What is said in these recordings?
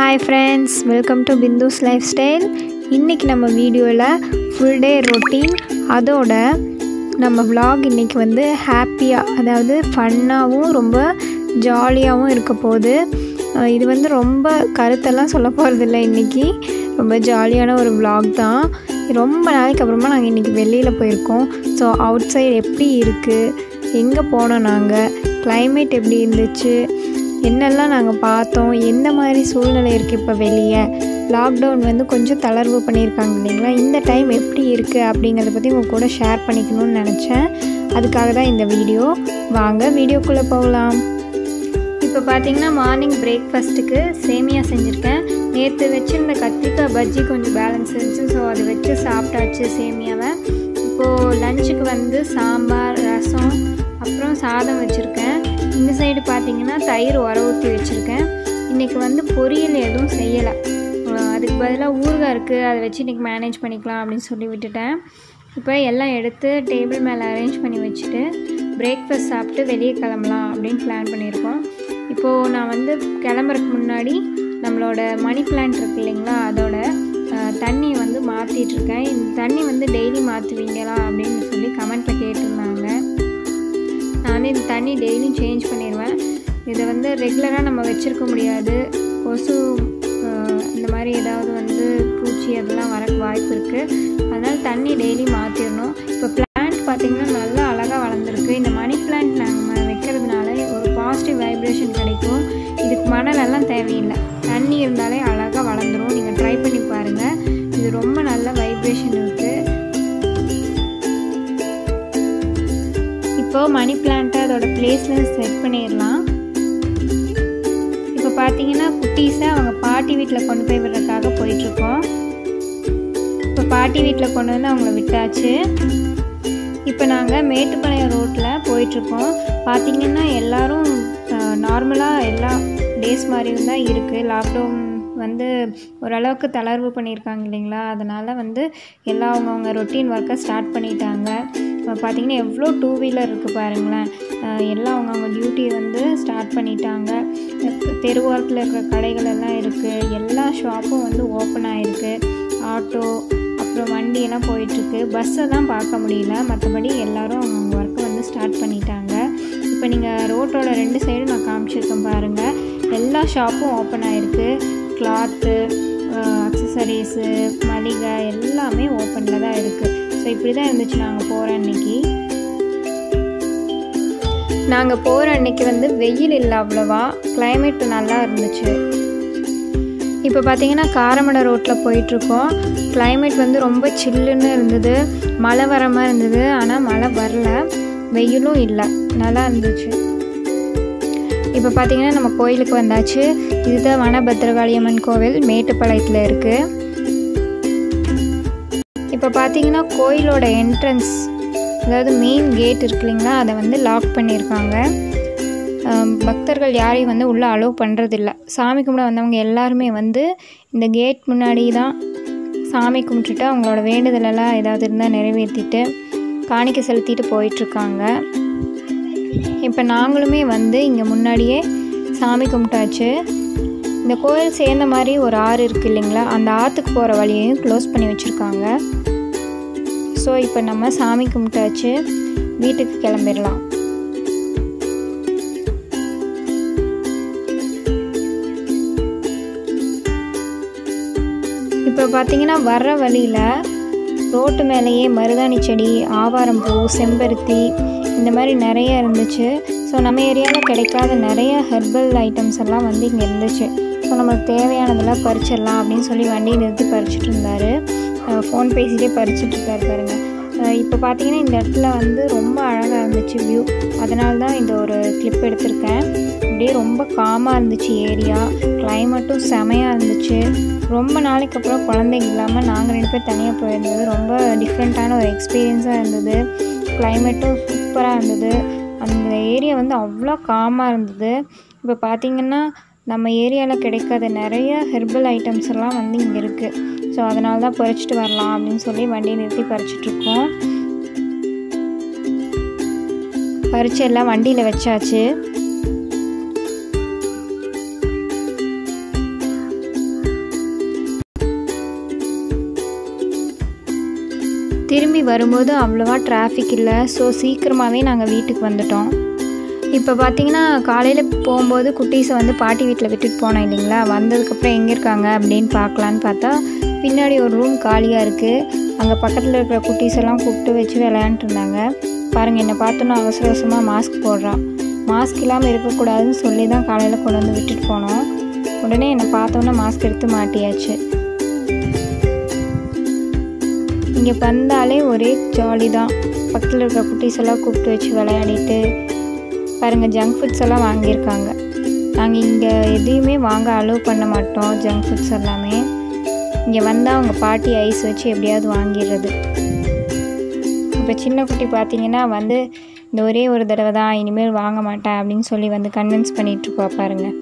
hi friends welcome to Bindu's lifestyle இன்றைக்கி நம்ம வீடியோவில் ஃபுல் டே ரொட்டீன் அதோட நம்ம vlog இன்றைக்கி வந்து ஹாப்பியாக அதாவது ஃபன்னாகவும் ரொம்ப ஜாலியாகவும் இருக்க போகுது அஹ் இது வந்து ரொம்ப கருத்தெல்லாம் சொல்ல போகிறதில்ல இன்றைக்கி ரொம்ப ஜாலியான ஒரு vlog தான் ரொம்ப நாளைக்கு அப்புறமா நாங்கள் இன்றைக்கி வெளியில் போயிருக்கோம் ஸோ அவுட் சைடு எப்படி இருக்குது எங்கே போனோம் நாங்கள் climate எப்படி இருந்துச்சு என்னெல்லாம் நாங்கள் பார்த்தோம் எந்த மாதிரி சூழ்நிலை இருக்குது இப்போ வெளியே லாக்டவுன் வந்து கொஞ்சம் தளர்வு பண்ணியிருக்காங்க இல்லைங்களா இந்த டைம் எப்படி இருக்குது அப்படிங்கிறத பற்றி உங்கள் கூட ஷேர் பண்ணிக்கணும்னு நினச்சேன் அதுக்காக தான் இந்த வீடியோ வாங்க வீடியோக்குள்ளே போகலாம் இப்போ பார்த்தீங்கன்னா மார்னிங் பிரேக்ஃபாஸ்ட்டுக்கு சேமியா செஞ்சுருக்கேன் நேற்று வச்சுருந்த கத்திரிக்காய் பஜ்ஜி கொஞ்சம் பேலன்ஸ் இருந்துச்சு ஸோ அதை வச்சு சாப்பிட்டாச்சு சேமியாவை இப்போது லஞ்சுக்கு வந்து சாம்பார் ரசம் அப்புறம் சாதம் வச்சுருக்கேன் இந்த சைடு பார்த்தீங்கன்னா தயிர் உர ஊற்றி வச்சுருக்கேன் இன்றைக்கி வந்து பொரியல் எதுவும் செய்யலை அதுக்கு பதிலாக ஊறுகாய் இருக்குது அதை வச்சு இன்றைக்கி மேனேஜ் பண்ணிக்கலாம் அப்படின்னு சொல்லி விட்டுட்டேன் இப்போ எல்லாம் எடுத்து டேபிள் மேலே அரேஞ்ச் பண்ணி வச்சுட்டு பிரேக்ஃபாஸ்ட் சாப்பிட்டு வெளியே கிளம்பலாம் அப்படின்னு பிளான் பண்ணியிருக்கோம் இப்போது நான் வந்து கிளம்புறதுக்கு முன்னாடி நம்மளோட மணி பிளான்ட் இருக்கு இல்லைங்களா அதோட அஹ், தண்ணி வந்து மாற்றிட்டு இருக்கேன் இந்த தண்ணி வந்து டெய்லி மாற்றுவீங்களா அப்படின்னு சொல்லி கமெண்ட்டில் கேட்டிருந்தாங்க நானே இந்த தண்ணி டெய்லியும் சேஞ்ச் பண்ணிடுவேன் இதை வந்து ரெகுலராக நம்ம வச்சுருக்க முடியாது கொசு அஹ், இந்த மாதிரி ஏதாவது வந்து பூச்சி அதெல்லாம் வரக்கு வாய்ப்பு இருக்குது அதனால் தண்ணி டெய்லி மாற்றிடணும் இப்போ பிளான்ட் பார்த்திங்கன்னா நல்லா அழகாக வளர்ந்துருக்கு இந்த மணி பிளான்ட் நாங்கள் வைக்கிறதுனால ஒரு பாசிட்டிவ் வைப்ரேஷன் கிடைக்கும் இதுக்கு மணலெல்லாம் தேவையில்லை தண்ணி இருந்தாலே அழகாக வளர்ந்துரும் நீங்கள் ட்ரை பண்ணி பாருங்கள் இது ரொம்ப நல்ல வைப்ரேஷன் இருக்குது இப்போ மணி பிளான்ட்டை அதோட பிளேஸில் செட் பண்ணிடலாம் இப்போ பார்த்தீங்கன்னா குட்டீஸை அவங்க பாட்டி வீட்டில் கொண்டு போய் விடுறதுக்காக போயிட்டுருக்கோம் இப்போ பாட்டி வீட்டில் கொண்டு வந்து அவங்கள விட்டாச்சு இப்போ நாங்கள் மேட்டுப்பாளையம் ரோட்டில் போயிட்டுருக்கோம் பார்த்தீங்கன்னா எல்லோரும் நார்மலாக எல்லா டேஸ் மாதிரியும் தான் இருக்குது லாக்டவுன் வந்து ஓரளவுக்கு தளர்வு பண்ணியிருக்காங்க இல்லைங்களா அதனால் வந்து எல்லா அவங்கவுங்க ரொட்டீன் ஒர்க்கை ஸ்டார்ட் பண்ணிட்டாங்க இப்போ பார்த்தீங்கன்னா எவ்வளோ டூ வீலர் இருக்குது பாருங்களேன் அஹ் எல்லாம் அவங்கவுங்க டியூட்டி வந்து ஸ்டார்ட் பண்ணிட்டாங்க தெருவோரத்தில் இருக்கிற கடைகள் எல்லாம் இருக்குது எல்லா ஷாப்பும் வந்து ஓப்பன் ஆகிருக்கு ஆட்டோ அப்புறம் வண்டியெல்லாம் போயிட்டுருக்கு பஸ்ஸை தான் பார்க்க முடியல மற்றபடி எல்லோரும் அவங்கவுங்க ஒர்க்கை வந்து ஸ்டார்ட் பண்ணிட்டாங்க இப்போ நீங்கள் ரோட்டோட ரெண்டு சைடும் நான் காமிச்சிருக்கேன் பாருங்கள் எல்லா ஷாப்பும் ஓப்பன் ஆகிருக்கு கிளாத்து அக்சசரிஸு மளிகை எல்லாமே ஓப்பனில் தான் இருக்குது ஸோ இப்படி தான் இருந்துச்சு நாங்கள் போகிற அன்னைக்கு நாங்கள் போகிற அன்னைக்கு வந்து வெயில் இல்லை அவ்வளோவா climate நல்லா இருந்துச்சு இப்போ பார்த்தீங்கன்னா காரமடை ரோட்டில் போயிட்டுருக்கோம் climate வந்து ரொம்ப சில்லுன்னு இருந்தது மழை வர மாதிரி இருந்தது ஆனால் மழை வரல வெயிலும் இல்லை நல்லா இருந்துச்சு இப்போ பார்த்தீங்கன்னா நம்ம கோயிலுக்கு வந்தாச்சு இதுதான் வனபத்திரகாளியம்மன் கோவில் மேட்டுப்பாளையத்தில் இருக்குது இப்போ பார்த்தீங்கன்னா கோயிலோட என்ட்ரன்ஸ் அதாவது மெயின் கேட் இருக்கு இல்லைங்களா அதை வந்து லாக் பண்ணியிருக்காங்க ஆம், பக்தர்கள் யாரையும் வந்து உள்ளே அலோவ் பண்ணுறதில்ல சாமி கும்பிட வந்தவங்க எல்லாருமே வந்து இந்த கேட் முன்னாடி தான் சாமி கும்பிட்டுட்டு அவங்களோட வேண்டுதலெல்லாம் ஏதாவது இருந்தால் நிறைவேற்றிட்டு காணிக்கை செலுத்திட்டு போயிட்டுருக்காங்க இப்போ நாங்களுமே வந்து இங்கே முன்னாடியே சாமி கும்பிட்டாச்சு இந்த கோயில் சேர்ந்த மாதிரி ஒரு ஆறு இருக்குது இல்லைங்களா அந்த ஆற்றுக்கு போகிற வழியையும் க்ளோஸ் பண்ணி வச்சுருக்காங்க ஸோ இப்போ நம்ம சாமி கும்பிட்டாச்சு வீட்டுக்கு கிளம்பிடலாம் இப்போ பார்த்தீங்கன்னா வர்ற வழியில் ரோட்டு மேலேயே மருதாணி செடி ஆவாரம்பூ செம்பருத்தி இந்த மாதிரி நிறைய இருந்துச்சு ஸோ நம்ம ஏரியாவில் கிடைக்காத நிறைய ஹெர்பல் ஐட்டம்ஸ் எல்லாம் வந்து இங்கே இருந்துச்சு ஸோ நமக்கு தேவையானதெல்லாம் பறிச்சிடலாம் அப்படின்னு சொல்லி வண்டியை நிறுத்தி பறிச்சிட்டு இருந்தார் ஃபோன் பேசிகிட்டே பறிச்சிட்டு இருக்காரு பாருங்க அஹ் இப்போ பார்த்தீங்கன்னா இந்த இடத்துல வந்து ரொம்ப அழகாக இருந்துச்சு வியூ அதனால தான் இந்த ஒரு கிளிப் எடுத்திருக்கேன் அப்படியே ரொம்ப காமாக இருந்துச்சு ஏரியா கிளைமேட்டும் செமையாக இருந்துச்சு ரொம்ப நாளைக்கு அப்புறம் குழந்தைங்க இல்லாமல் நாங்கள் ரெண்டு பேர் தனியாக போயிருந்தது ரொம்ப டிஃப்ரெண்ட்டான ஒரு எக்ஸ்பீரியன்ஸாக இருந்தது கிளைமேட்டும் சூப்பராக இருந்தது அந்த ஏரியா வந்து அவ்வளோ காமாக இருந்தது இப்போ பார்த்திங்கன்னா நம்ம ஏரியாவில் கிடைக்காத நிறைய ஹெர்பல் ஐட்டம்ஸ் எல்லாம் வந்து இங்கே இருக்குது ஸோ அதனால தான் பறிச்சிட்டு வரலாம் அப்படின்னு சொல்லி வண்டியை நிறுத்தி பறிச்சிட்ருக்கோம் பறிச்சு எல்லாம் வண்டியில் வச்சாச்சு வரும்போது அவ்வளோவா டிராஃபிக் இல்லை ஸோ சீக்கிரமாகவே நாங்கள் வீட்டுக்கு வந்துட்டோம் இப்போ பார்த்தீங்கன்னா காலையில் போகும்போது குட்டீஸை வந்து பாட்டி வீட்டில் விட்டுட்டு போனோம் இல்லைங்களா வந்ததுக்கப்புறம் எங்கே இருக்காங்க அப்படின்னு பார்க்கலான்னு பார்த்தா பின்னாடி ஒரு ரூம் காலியாக இருக்குது அங்கே பக்கத்தில் இருக்கிற குட்டீஸ் எல்லாம் கூப்பிட்டு வச்சு விளையாண்டுட்டு இருந்தாங்க பாருங்கள் என்னை பார்த்தோன்னா அவசர அவசரமாக மாஸ்க் போடுறான் மாஸ்க் இல்லாமல் இருக்கக்கூடாதுன்னு சொல்லி தான் காலையில் கொண்டு வந்து விட்டுட்டு போனோம் உடனே என்னை பார்த்தோன்னே மாஸ்க் எடுத்து மாட்டியாச்சு இங்கே வந்தாலே ஒரே ஜாலி தான் பக்கத்தில் இருக்கிற குட்டீஸ் எல்லாம் கூப்பிட்டு வச்சு விளையாடிட்டு பாருங்கள் ஜங்க் ஃபுட்ஸ் எல்லாம் வாங்கியிருக்காங்க நாங்கள் இங்கே எதையுமே வாங்க அலோவ் பண்ண மாட்டோம் ஜங்க் ஃபுட்ஸ் எல்லாமே இங்கே வந்தால் அவங்க பாட்டி ஐஸ் வச்சு எப்படியாவது வாங்கிடுறது இப்போ சின்ன குட்டி பார்த்தீங்கன்னா வந்து இந்த ஒரே ஒரு தடவை தான் இனிமேல் வாங்க மாட்டேன் அப்படின்னு சொல்லி வந்து கன்வின்ஸ் பண்ணிகிட்ருப்பா பாருங்கள்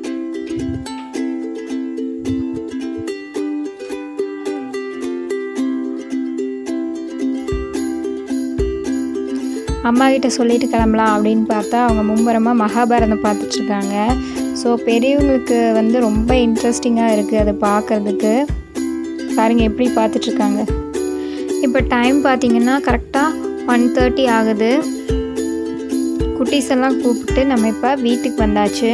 அம்மா கிட்ட சொல்லிட்டு கிளம்பலாம் அப்படின்னு பார்த்தா அவங்க மும்பரமாக மகாபாரதம் பார்த்துட்ருக்காங்க ஸோ பெரியவங்களுக்கு வந்து ரொம்ப இன்ட்ரெஸ்டிங்காக இருக்குது அதை பார்க்குறதுக்கு பாருங்கள் எப்படி பார்த்துட்ருக்காங்க இப்போ டைம் பார்த்தீங்கன்னா கரெக்டாக ஒன் தேர்ட்டி ஆகுது குட்டீஸ் எல்லாம் கூப்பிட்டு நம்ம இப்போ வீட்டுக்கு வந்தாச்சு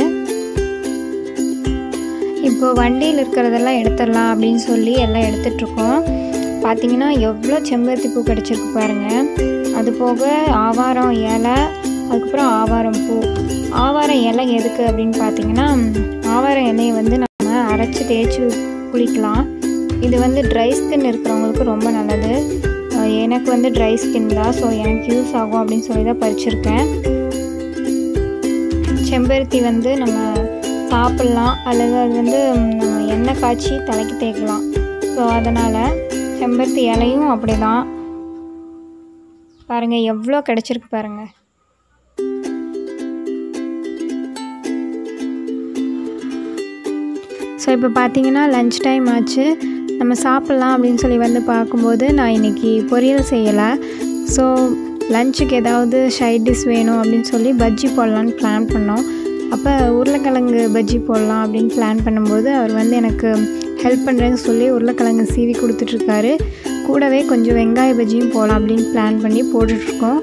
இப்போ வண்டியில் இருக்கிறதெல்லாம் எடுத்துடலாம் அப்படின்னு சொல்லி எல்லாம் எடுத்துட்ருக்கோம் பார்த்தீங்கன்னா எவ்வளோ செம்பருத்தி பூ கிடச்சிருக்கு பாருங்கள் அது போக ஆவாரம் இலை அதுக்கப்புறம் ஆவாரம் பூ ஆவாரம் இலை எதுக்கு அப்படின்னு பார்த்தீங்கன்னா ஆவாரம் இலையை வந்து நம்ம அரைச்சி தேய்ச்சி குளிக்கலாம் இது வந்து ட்ரை ஸ்கின் இருக்கிறவங்களுக்கு ரொம்ப நல்லது அஹ் எனக்கு வந்து ட்ரை ஸ்கின் தான் ஸோ எனக்கு யூஸ் ஆகும் அப்படின்னு சொல்லி தான் பறிச்சிருக்கேன் செம்பருத்தி வந்து நம்ம சாப்பிட்லாம் அல்லது அது வந்து நம்ம எண்ணெய் காய்ச்சி தலைக்கு தேய்க்கலாம் ஸோ அதனால் செம்பருத்தி இலையும் அப்படி தான் பாருங்கள் எவ்வளோ கிடச்சிருக்கு பாருங்கள் ஸோ இப்போ பார்த்தீங்கன்னா லஞ்ச் டைம் ஆச்சு நம்ம சாப்பிட்லாம் அப்படின்னு சொல்லி வந்து பார்க்கும்போது நான் இன்றைக்கி பொரியல் செய்யலை ஸோ லஞ்சுக்கு ஏதாவது சைட் டிஷ் வேணும் அப்படின்னு சொல்லி பஜ்ஜி போடலான்னு பிளான் பண்ணோம் அப்போ உருளைக்கிழங்கு பஜ்ஜி போடலாம் அப்படின்னு பிளான் பண்ணும்போது அவர் வந்து எனக்கு ஹெல்ப் பண்ணுறேன்னு சொல்லி உருளைக்கிழங்கு சீவி கொடுத்துட்ருக்காரு கூடவே கொஞ்சம் வெங்காய பஜ்ஜியும் போடலாம் அப்படின்னு பிளான் பண்ணி போட்டுட்ருக்கோம்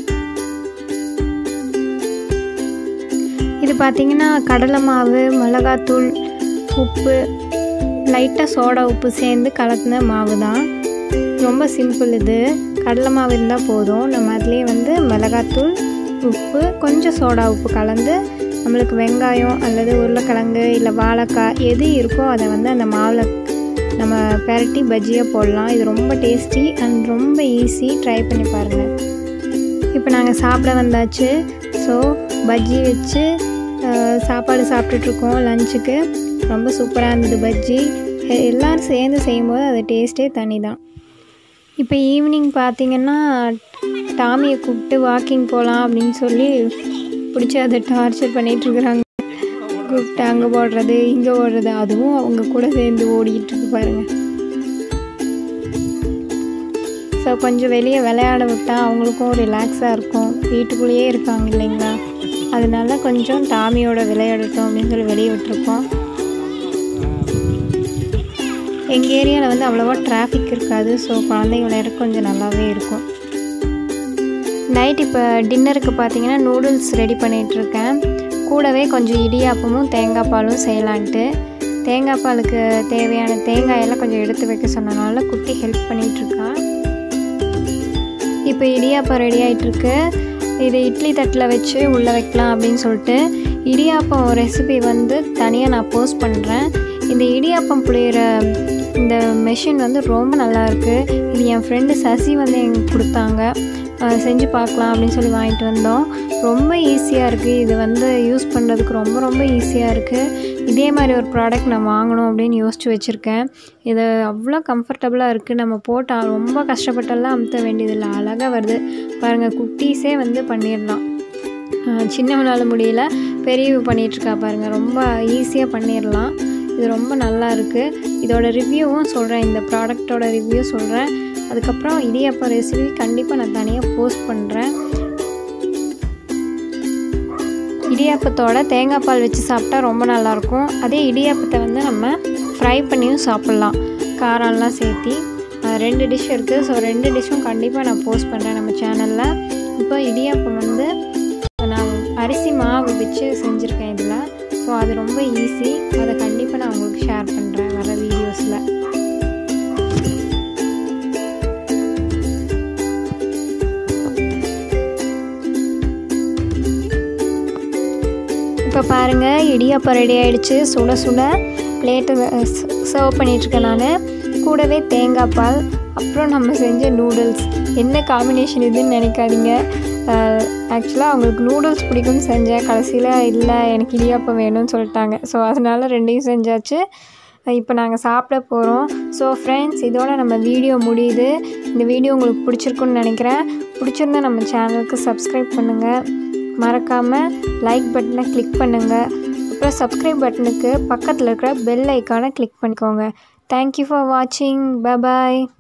இது பார்த்திங்கன்னா கடலை மாவு மிளகாத்தூள் உப்பு லைட்டாக சோடா உப்பு சேர்ந்து கலக்கின மாவு தான் ரொம்ப சிம்பிள் இது கடலை மாவு இருந்தால் போதும் நம்ம அதுலேயே வந்து மிளகாத்தூள் உப்பு கொஞ்சம் சோடா உப்பு கலந்து நம்மளுக்கு வெங்காயம் அல்லது உருளைக்கிழங்கு இல்லை வாழைக்காய் எது இருக்கோ அதை வந்து அந்த மாவில் நம்ம பெரட்டி பஜ்ஜியாக போடலாம் இது ரொம்ப டேஸ்டி அண்ட் ரொம்ப ஈஸி ட்ரை பண்ணி பாருங்கள் இப்போ நாங்கள் சாப்பிட வந்தாச்சு ஸோ பஜ்ஜி வச்சு அஹ், சாப்பாடு சாப்பிட்டுட்ருக்கோம் லஞ்சுக்கு ரொம்ப சூப்பராக இருந்தது பஜ்ஜி எ- எல்லாரும் சேர்ந்து செய்யும்போது அது டேஸ்ட்டே தனி தான் இப்போ ஈவினிங் பார்த்தீங்கன்னா டாமியை கூப்பிட்டு வாக்கிங் போகலாம் அப்படின்னு சொல்லி பிடிச்சி அதை டார்ச்சர் பண்ணிகிட்ருக்குறாங்க கூப்பிட்டு அங்கே போடுறது இங்கே ஓடுறது அதுவும் அவங்க கூட சேர்ந்து ஓடிக்கிட்டு இருக்கு பாருங்கள் ஸோ கொஞ்சம் வெளியே விளையாட விட்டால் அவங்களுக்கும் ரிலாக்ஸாக இருக்கும் வீட்டுக்குள்ளேயே இருக்காங்க இல்லைங்களா அதனால கொஞ்சம் டாமியோட விளையாடட்டும் அப்படின்னு சொல்லி வெளியே விட்டுருக்கோம் எங்கள் ஏரியாவில் வந்து அவ்வளோவா டிராஃபிக் இருக்காது ஸோ குழந்தைங்க விளையாட கொஞ்சம் நல்லாவே இருக்கும் நைட் இப்போ டின்னருக்கு பார்த்தீங்கன்னா நூடுல்ஸ் ரெடி பண்ணிகிட்ருக்கேன் கூடவே கொஞ்சம் இடியாப்பமும் தேங்காய் பாலும் செய்யலான்ட்டு தேங்காய் பாலுக்கு தேவையான தேங்காயெல்லாம் கொஞ்சம் எடுத்து வைக்க சொன்னனால குட்டி ஹெல்ப் பண்ணிகிட்ருக்கா இப்போ இடியாப்பம் ரெடி ஆகிட்டுருக்கு இது இட்லி தட்டில் வச்சு உள்ளே வைக்கலாம் அப்படின்னு சொல்லிட்டு இடியாப்பம் ரெசிபி வந்து தனியாக நான் போஸ்ட் பண்ணுறேன் இந்த இடியாப்பம் புளியிற இந்த மெஷின் வந்து ரொம்ப நல்லா இருக்கு இது என் ஃப்ரெண்டு சசி வந்து எங்களுக்கு கொடுத்தாங்க அஹ் செஞ்சு பார்க்கலாம் அப்படின்னு சொல்லி வாங்கிட்டு வந்தோம் ரொம்ப ஈஸியாக இருக்குது இது வந்து யூஸ் பண்ணுறதுக்கு ரொம்ப ரொம்ப ஈஸியாக இருக்குது இதே மாதிரி ஒரு ப்ராடக்ட் நான் வாங்கணும் அப்படின்னு யோசிச்சு வச்சுருக்கேன் இது அவ்வளோ கம்ஃபர்டபுளாக இருக்குது நம்ம போட்டால் ரொம்ப கஷ்டப்பட்டெல்லாம் அமுத்த வேண்டியதில்லை அழகாக வருது பாருங்கள் குட்டீஸே வந்து பண்ணிடலாம் அஹ் சின்னவனால முடியல பெரியவ பண்ணிகிட்ருக்கா பாருங்கள் ரொம்ப ஈஸியாக பண்ணிடலாம் இது ரொம்ப நல்லா இருக்குது இதோட ரிவ்யூவும் சொல்கிறேன் இந்த ப்ராடக்டோட ரிவ்யூ சொல்கிறேன் அதுக்கப்புறம் இடியாப்பம் ரெசிபி கண்டிப்பாக நான் தனியாக போஸ்ட் பண்ணுறேன் இடியாப்பத்தோட தேங்காய் பால் வச்சு சாப்பிட்டா ரொம்ப நல்லாயிருக்கும் அதே இடியாப்பத்தை வந்து நம்ம ஃப்ரை பண்ணியும் சாப்பிட்லாம் காரம்லாம் சேர்த்தி ரெண்டு டிஷ் இருக்குது ஸோ ரெண்டு டிஷ்ஷும் கண்டிப்பாக நான் போஸ்ட் பண்ணுறேன் நம்ம சேனலில் இப்போ இடியாப்பம் வந்து நான் அரிசி மாவு வச்சு செஞ்சுருக்கேன் இதில் ஸோ அது ரொம்ப ஈஸி அதை கண்டிப்பாக நான் உங்களுக்கு ஷேர் பண்ணுறேன் வர வீடியோஸில் இப்போ பாருங்கள் இடியாப்பம் ரெடி ஆகிடுச்சு சுட சுட பிளேட்டு சர்வ் பண்ணிகிட்ருக்கேன் நான் கூடவே தேங்காய் பால் அப்புறம் நம்ம செஞ்ச நூடுல்ஸ் என்ன காம்பினேஷன் இதுன்னு நினைக்காதீங்க ஆக்சுவலாக அவங்களுக்கு நூடுல்ஸ் பிடிக்கும்னு செஞ்சேன் கடைசியில் இல்லை எனக்கு இடியாப்பம் வேணும்னு சொல்லிட்டாங்க ஸோ அதனால் ரெண்டையும் செஞ்சாச்சு இப்போ நாங்கள் சாப்பிட போகிறோம் ஸோ ஃப்ரெண்ட்ஸ் இதோட நம்ம வீடியோ முடியுது இந்த வீடியோ உங்களுக்கு பிடிச்சிருக்குன்னு நினைக்கிறேன் பிடிச்சிருந்தா நம்ம சேனலுக்கு சப்ஸ்கிரைப் பண்ணுங்கள் மறக்காமல் லைக் பட்டனை கிளிக் பண்ணுங்கள் அப்புறம் சப்ஸ்கிரைப் பட்டனுக்கு பக்கத்தில் இருக்கிற பெல் ஐக்கானை கிளிக் பண்ணிக்கோங்க தேங்க்யூ ஃபார் வாட்சிங் பபாய்